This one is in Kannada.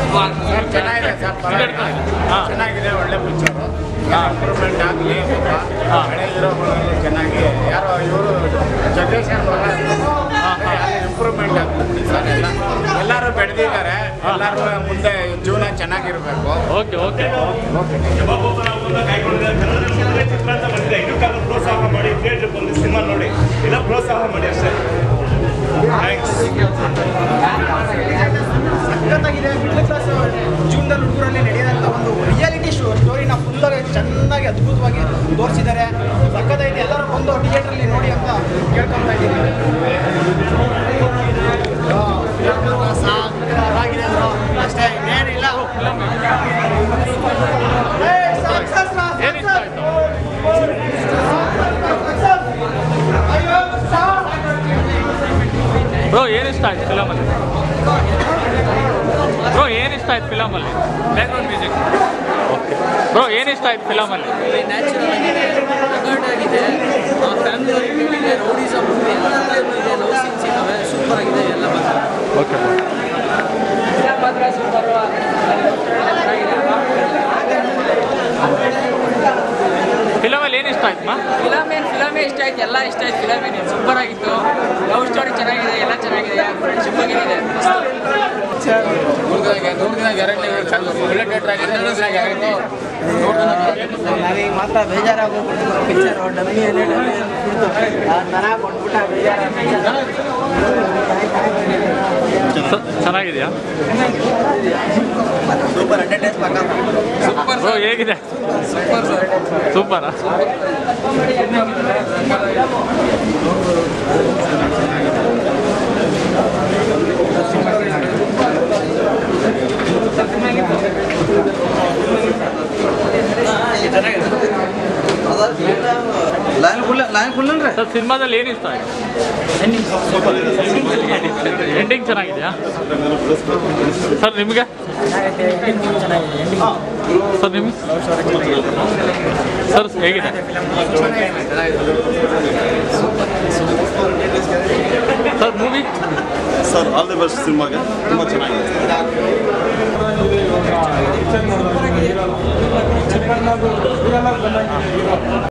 ಸರ್ ಚೆನ್ನಾಗಿದೆ ಸರ್ ಪರವಾಗಿಲ್ಲ. ಹಾಂ. ಚೆನ್ನಾಗಿದೆ ಒಳ್ಳೆ ಪಿಕ್ಚರು ಇಂಪ್ರೂವ್ಮೆಂಟ್ ಆಗಲಿ ಹಾಂ. ಹಳೆ ಹೀರೋಗಳು ಚೆನ್ನಾಗಿ ಯಾರೋ ಇವರು ಜಗದೀಶ್ ಇಂಪ್ರೂವ್ಮೆಂಟ್ ಆಗ್ಬಿಟ್ಟು ಸರ್ ಎಲ್ಲ ಎಲ್ಲರೂ ಬೆಳೆದಿದ್ದಾರೆ ಎಲ್ಲರೂ ಮುಂದೆ ಜೀವನ ಚೆನ್ನಾಗಿರ್ಬೇಕು ಓಕೆ ಓಕೆ ಒಬ್ಬೊಬ್ಬರನ್ನ ಕೈಗೊಂಡಿದ್ದಾರೆ ಕನ್ನಡ ಚಿತ್ರ ಚಿತ್ರ ಅಂತ ಬಂದಿದೆ ಇದಕ್ಕಾದ್ರೂ ಪ್ರೋತ್ಸಾಹ ಮಾಡಿ ಥಿಯೇಟರ್ ಬಂದು ಸಿನಿಮಾ ನೋಡಿ ಇಲ್ಲ ಪ್ರೋತ್ಸಾಹ ಮಾಡಿ ಅಷ್ಟೇ ಥ್ಯಾಂಕ್ಸ್ ಸಖತ್ತಾಗಿದೆ ಮಿಡ್ಲ್ ಕ್ಲಾಸ್ ಜೀವನದಲ್ಲಿ ಹುಡುಗರಲ್ಲಿ ನಡೆಯೋದಂಥ ಒಂದು ರಿಯಾಲಿಟಿ ಶೋ ಸ್ಟೋರಿನ ಫುಲ್ಲಾಗಿ ಚೆನ್ನಾಗಿ ಅದ್ಭುತವಾಗಿ ತೋರಿಸಿದ್ದಾರೆ ಸಖತ್ತಾಗಿದೆ ಎಲ್ಲರೂ ಬಂದು ಥಿಯೇಟ್ರಲ್ಲಿ ನೋಡಿ ಅಂತ ಕೇಳ್ಕೊತಾ ಇದ್ದೀನಿ ಸಾಕಾಗಿದೆ ಅಷ್ಟೇ ಏನಿಲ್ಲ ಏನಿಷ್ಟ ಆಯ್ತು ಬ್ರೋ ಏನಿಷ್ಟ ಆಯ್ತು ಫಿಲಮಲ್ಲಿ ಬ್ರೋ ಏನಿಷ್ಟ ಆಯ್ತು ಫಿಲಮಲ್ಲಿ ಬ್ಯಾಕ್ಗ್ರೌಂಡ್ ಮ್ಯೂಸಿಕ್ ಬ್ರೋ ಏನಿಷ್ಟ ಆಯ್ತು ಫಿಲಮಲ್ಲಿ ನ್ಯಾಚುರಲ್ ಆಗಿದೆ ರೆಕಾರ್ಡ್ ಆಗಿದೆ ಫ್ಯಾಮಿಲಿ ಓರಿಯೆಂಟೆಡ್ ಇದೆ ರೌಡಿಸಮ್ ಇದೆ ಎಲ್ಲ ಟೈಪ್ ಇದೆ ಲವ್ ಸೀನ್ಸ್ ಇದ್ದಾವೆ ಸೂಪರ್ ಆಗಿದೆ ಎಲ್ಲ ಬಂದಿದೆ ಓಕೆ ಮಾತ್ರ ಸೂಪರ್ ಫಿಲಮಲ್ಲಿ ಏನಿಷ್ಟ ಆಯ್ತು ಮಾ ಫಿಲಮ್ ಏನು ಫಿಲಮೇ ಇಷ್ಟ ಆಯ್ತು ಎಲ್ಲ ಇಷ್ಟ ಆಯ್ತು ಫಿಲಮ್ ಏನು ಸೂಪರ್ ಆಗಿತ್ತು ಲವ್ ಸ್ಟೋರಿ ಚೆನ್ನಾಗಿದೆ ಎಲ್ಲ ಚೆನ್ನಾಗಿದೆ ಫ್ರೆಂಡ್ಶಿಪ್ ಬಗ್ಗೆ ಇದೆ ನನಗೆ ಮಾತ್ರ ಬೇಜಾರಾಗೋಗ್ಬಿಟ್ಟು ಪಿಕ್ಚರು ಡಮ್ಮಿ ಅಲ್ಲಿ ಡಮ್ಮಿ ದನ ಕೊಟ್ಬಿಟ್ಟ ಸ- ಚೆನ್ನಾಗಿದೆಯಾ ಸೂಪರ್ ಹಂಡ್ರೆಡ್ ಡೇಸ್ ಬ್ರೋ ಹೇಗಿದೆ ಸೂಪರ್ ಸೂಪರಾ ಲೈನ್ ಫುಲ್ ಲೈನ್ ಫುಲ್ ಅಲ್ರಿ ಸರ್ ಸಿನಿಮಾದಲ್ಲಿ ಏನಿಷ್ಟ ಆಯ್ತು ಎಂಡಿಂಗ್ ಚೆನ್ನಾಗಿದೆಯಾ ಸರ್ ನಿಮಗೆ ಸರ್ ನಿಮ್ಗೆ ಸರ್ ಹೇಗಿದೆ sir movie sir all the best ಸಿನಿಮಾಗೆ ತುಂಬ ಚೆನ್ನಾಗಿದೆ